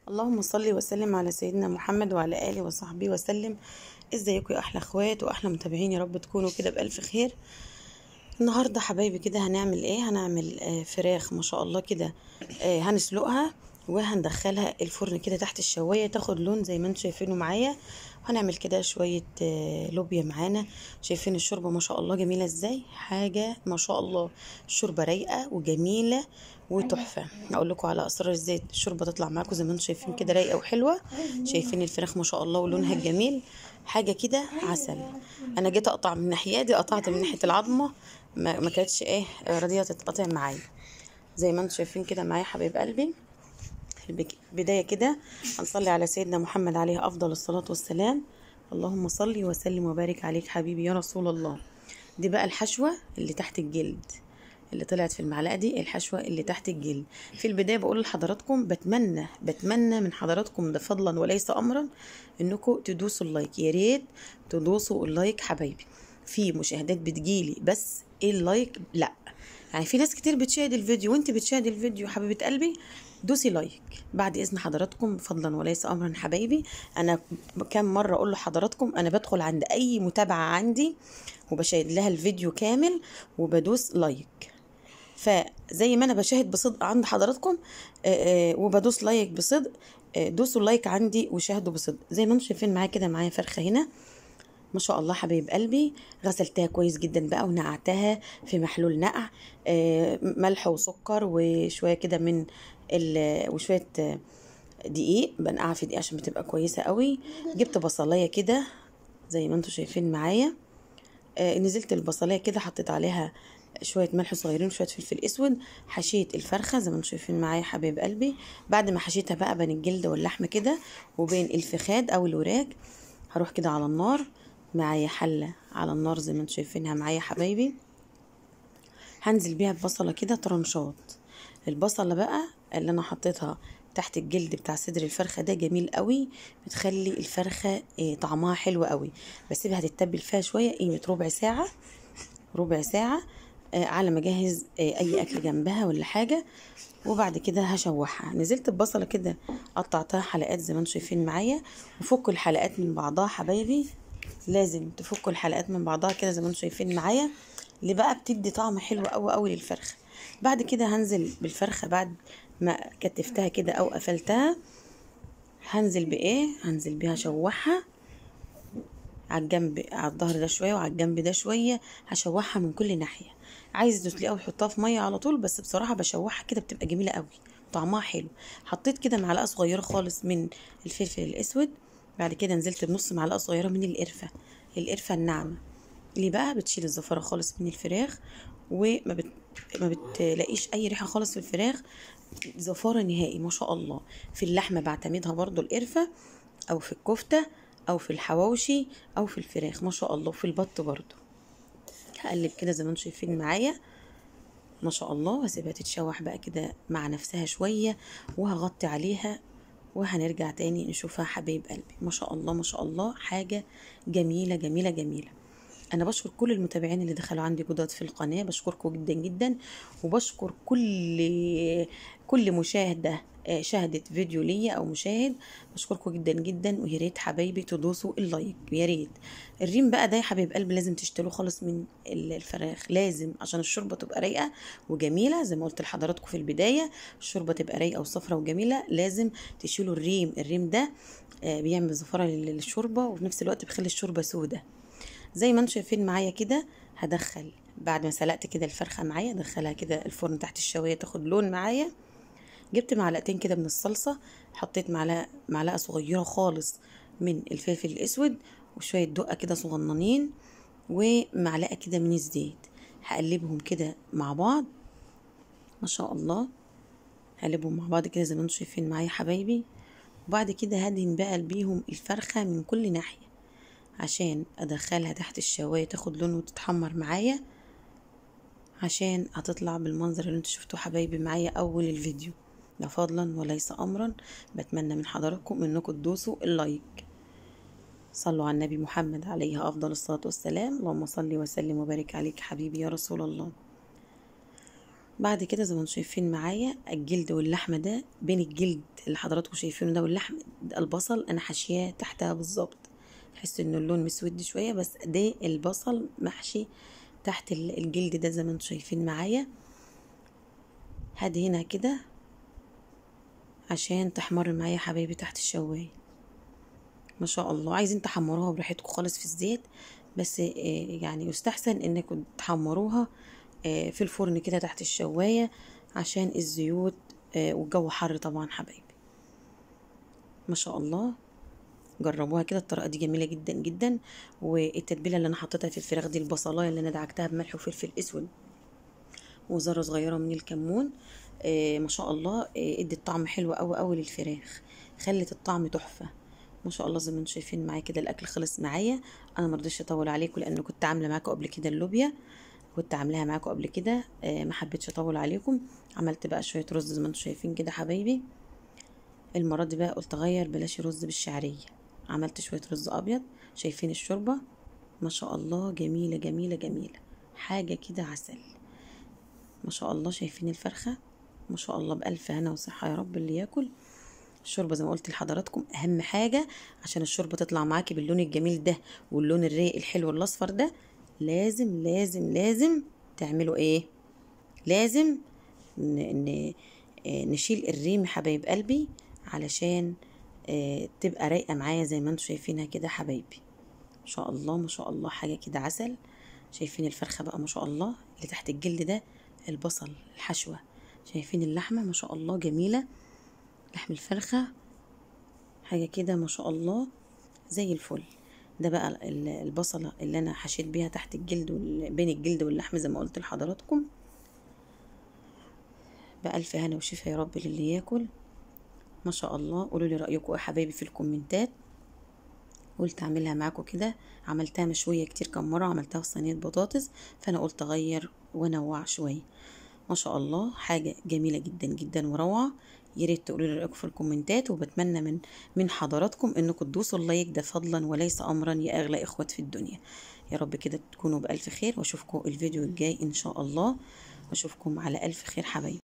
اللهم صل وسلم على سيدنا محمد وعلى اله وصحبه وسلم ازيكم يا احلى اخوات واحلى متابعين يا رب تكونوا كده بالف خير النهارده حبايبي كده هنعمل ايه هنعمل آه فراخ ما شاء الله كده آه هنسلقها وهندخلها الفرن كده تحت الشوايه تاخد لون زي ما انتم شايفينه معايا وهنعمل كده شويه آه لوبيا معانا شايفين الشوربه ما شاء الله جميله ازاي حاجه ما شاء الله الشوربه رايقه وجميله وتحفه اقول لكم على اسرار ازاي الشوربه تطلع معاكم زي ما انتم شايفين كده رايقه وحلوه شايفين الفراخ ما شاء الله ولونها الجميل حاجه كده عسل انا جيت اقطع من الناحيه دي قطعت من ناحيه العظمه ما, ما كانتش ايه راضيه تتقطع معايا زي ما انتم شايفين كده معايا حبايب قلبي البدايه كده هنصلي على سيدنا محمد عليه افضل الصلاه والسلام اللهم صل وسلم وبارك عليك حبيبي يا رسول الله دي بقى الحشوه اللي تحت الجلد اللي طلعت في المعلقه دي الحشوه اللي تحت الجلد في البدايه بقول لحضراتكم بتمنى بتمنى من حضراتكم ده فضلا وليس امرا انكم تدوسوا اللايك يا ريت تدوسوا اللايك حبايبي في مشاهدات بتجيلي بس ايه اللايك لا يعني في ناس كتير بتشاهد الفيديو وانت بتشاهد الفيديو حبيبه قلبي دوسي لايك بعد اذن حضراتكم فضلا وليس امرا حبايبي انا كم مره اقول لحضراتكم انا بدخل عند اي متابعه عندي وبشاهد لها الفيديو كامل وبدوس لايك فزي ما انا بشاهد بصدق عند حضراتكم آآ آآ وبدوس لايك بصدق دوسوا اللايك عندي وشاهدوا بصدق زي ما انتم شايفين معايا كده معايا فرخه هنا ما شاء الله حبايب قلبي غسلتها كويس جدا بقى ونقعتها في محلول نقع ملح وسكر وشويه كده من وشويه دقيق بنقعها في دقيق عشان بتبقى كويسه قوي جبت بصلايه كده زي ما انتم شايفين معايا نزلت البصلايه كده حطيت عليها شويه ملح صغيرين وشويه فلفل اسود حشيت الفرخه زي ما انتم شايفين معايا حبايب قلبي بعد ما حشيتها بقى بين الجلد واللحمه كده وبين الفخاد او الوراك هروح كده على النار معايا حله على النار زي ما انتم شايفينها معايا حبايبي هنزل بيها البصله كده طرنشات البصله بقى اللي انا حطيتها تحت الجلد بتاع صدر الفرخه ده جميل قوي بتخلي الفرخه طعمها حلو قوي بسيبها تتبل فيها شويه قيمه ربع ساعه ربع ساعه على ما اجهز اي اكل جنبها ولا حاجه وبعد كده هشوحها نزلت البصله كده قطعتها حلقات زي ما انتم شايفين معايا وفكوا الحلقات من بعضها حبايبي لازم تفكوا الحلقات من بعضها كده زي ما انتم شايفين معايا اللي بقى بتدي طعم حلو قوي قوي للفرخه بعد كده هنزل بالفرخه بعد ما كتفتها كده او قفلتها هنزل بايه هنزل بيها اشوحها على الجنب على الظهر ده شويه وعلى الجنب ده شويه هشوحها من كل ناحيه عايز تسلقها وتحطها في ميه على طول بس بصراحه بشوحها كده بتبقى جميله قوي طعمها حلو حطيت كده معلقه صغيره خالص من الفلفل الاسود بعد كده نزلت بنص معلقه صغيره من القرفه القرفه الناعمه اللي بقى بتشيل الزفره خالص من الفراخ وما بت... ما بتلاقيش اي ريحه خالص في الفراخ زفاره نهائي ما شاء الله في اللحمه بعتمدها برضو القرفه او في الكفته او في الحواوشي او في الفراخ ما شاء الله وفي البط برضو هقلب كده زي ما انتم شايفين معايا ما شاء الله واسيبها تتشوح بقى كده مع نفسها شويه وهغطي عليها وهنرجع تاني نشوفها حبايب قلبي ما شاء الله ما شاء الله حاجه جميله جميله جميله انا بشكر كل المتابعين اللي دخلوا عندي جداد في القناه بشكركم جدا جدا وبشكر كل كل مشاهده شاهدت فيديو ليا او مشاهد بشكركم جدا جدا ويا ريت حبايبي تدوسوا اللايك يا ريت الريم بقى ده يا حبايب قلبي لازم تشتروه خالص من الفراخ لازم عشان الشوربه تبقى رايقه وجميله زي ما قلت لحضراتكم في البدايه الشوربه تبقى رايقه وصفرة وجميله لازم تشيلوا الريم الريم ده بيعمل زفره للشوربه وفي نفس الوقت بيخلي الشوربه سودة زي ما انتم شايفين معايا كده هدخل بعد ما سلقت كده الفرخه معايا ادخلها كده الفرن تحت الشوايه تاخد لون معايا جبت معلقتين كده من الصلصه حطيت معلقه معلقه صغيره خالص من الفلفل الاسود وشويه دقه كده صغننين ومعلقه كده من الزيت هقلبهم كده مع بعض ما شاء الله هقلبهم مع بعض كده زي ما انتم شايفين معايا حبايبي وبعد كده هدهن بقى بيهم الفرخه من كل ناحيه عشان ادخلها تحت الشوايه تاخد لون وتتحمر معايا عشان هتطلع بالمنظر اللي انتوا شفتوه حبايبي معايا اول الفيديو ده فضلا وليس امرا بتمنى من حضراتكم انكم تدوسوا اللايك صلوا على النبي محمد عليه افضل الصلاه والسلام اللهم صل وسلم وبارك عليك حبيبي يا رسول الله بعد كده زي ما انتم شايفين معايا الجلد واللحمه ده بين الجلد اللي حضراتكم شايفينه ده واللحم ده البصل انا حاشياه تحتها بالظبط تحس ان اللون مسود شويه بس ده البصل محشي تحت الجلد ده زي ما انتم شايفين معايا هدهنها كده عشان تحمر معايا حبايبي تحت الشوايه ما شاء الله عايزين تحمروها براحتكم خالص في الزيت بس يعني يستحسن انكم تحمروها في الفرن كده تحت الشوايه عشان الزيوت والجو حر طبعا حبايبي ما شاء الله جربوها كده الطريقه دي جميله جدا جدا والتتبيله اللي انا حطيتها في الفراخ دي البصلايه اللي انا دعكتها بملح وفلفل اسود وذره صغيره من الكمون آه ما شاء الله آه ادت طعم حلو قوي قوي للفراخ خلت الطعم تحفه ما شاء الله زي ما انتم شايفين معايا كده الاكل خلص معايا انا ما رضيتش اطول عليكم لان كنت عامله معاكم قبل كده اللوبيا كنت عاملاها معاكم قبل كده آه ما حبيتش اطول عليكم عملت بقى شويه رز زي ما انتم شايفين كده حبايبي المره دي بقى قلت اغير بلاش رز بالشعريه عملت شويه رز ابيض شايفين الشوربه ما شاء الله جميله جميله جميله حاجه كده عسل ما شاء الله شايفين الفرخه ما شاء الله بألف هنا وصحة يا رب اللي ياكل الشوربة زي ما قلت لحضراتكم أهم حاجة عشان الشوربة تطلع معاكي باللون الجميل ده واللون الرايق الحلو الأصفر ده لازم لازم لازم تعملوا إيه لازم ن... نشيل الريم حبايب قلبي علشان تبقى رايقة معايا زي ما انتم شايفينها كده حبايبي ما شاء الله ما شاء الله حاجة كده عسل شايفين الفرخة بقى ما شاء الله اللي تحت الجلد ده البصل الحشوة شايفين اللحمة ما شاء الله جميلة لحم الفرخة حاجة كده ما شاء الله زي الفل ده بقى البصلة اللي أنا حشيت بيها تحت الجلد بين الجلد واللحم زي ما قلت لحضراتكم بألف هنا وشفا يا رب للي ياكل ما شاء الله قولوا لي رأيكم يا حبايبي في الكومنتات قلت اعملها معاكم كده عملتها مشويه كتير كم مره عملتها في صينيه بطاطس فانا قلت اغير وانوع شويه ما شاء الله حاجه جميله جدا جدا وروعه يا ريت تقولوا لي رايكم في الكومنتات وبتمنى من من حضراتكم انكم تدوسوا اللايك ده فضلا وليس امرا يا اغلى اخوات في الدنيا يا رب كده تكونوا بالف خير واشوفكم الفيديو الجاي ان شاء الله واشوفكم على الف خير حبايبي